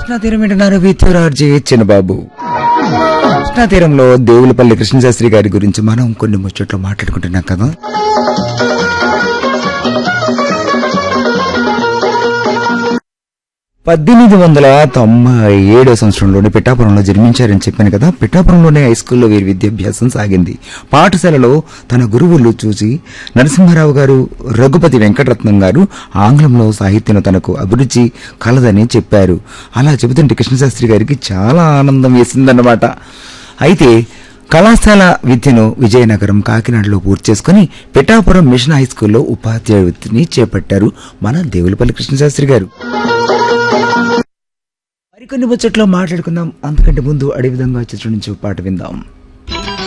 కృష్ణా తీరం వింటున్నారు విత్యురార్జీ చిన్నబాబు కృష్ణా తీరంలో దేవులపల్లి కృష్ణశాస్త్రి గారి గురించి మనం కొన్ని ముచ్చట్లు మాట్లాడుకుంటున్నాం కదా పద్దెనిమిది వందల తొంభై ఏడో సంవత్సరంలోని పిఠాపురంలో జన్మించారని చెప్పాను కదా పిఠాపురంలోనే హై స్కూల్లో వీరి విద్యాభ్యాసం సాగింది పాఠశాలలో తన గురువులు చూసి నరసింహారావు గారు రఘుపతి వెంకటరత్నం గారు ఆంగ్లంలో సాహిత్యం తనకు అభిరుచి కలదని చెప్పారు అలా చెబుతుంటే కృష్ణశాస్త్రి గారికి చాలా ఆనందం వేసిందన్నమాట అయితే కళాశాల విద్యను విజయనగరం కాకినాడలో పూర్తి చేసుకుని పిఠాపురం మిషన్ హై స్కూల్లో ఉపాధ్యాయ వృత్తిని చేపట్టారు మన దేవులపల్లి కృష్ణశాస్త్రి గారు మరికొన్ని ముచ్చట్లో మాట్లాడుకుందాం అంతకంటే ముందు అడే విధంగా చిత్రం నుంచి ఒక పాట విందాం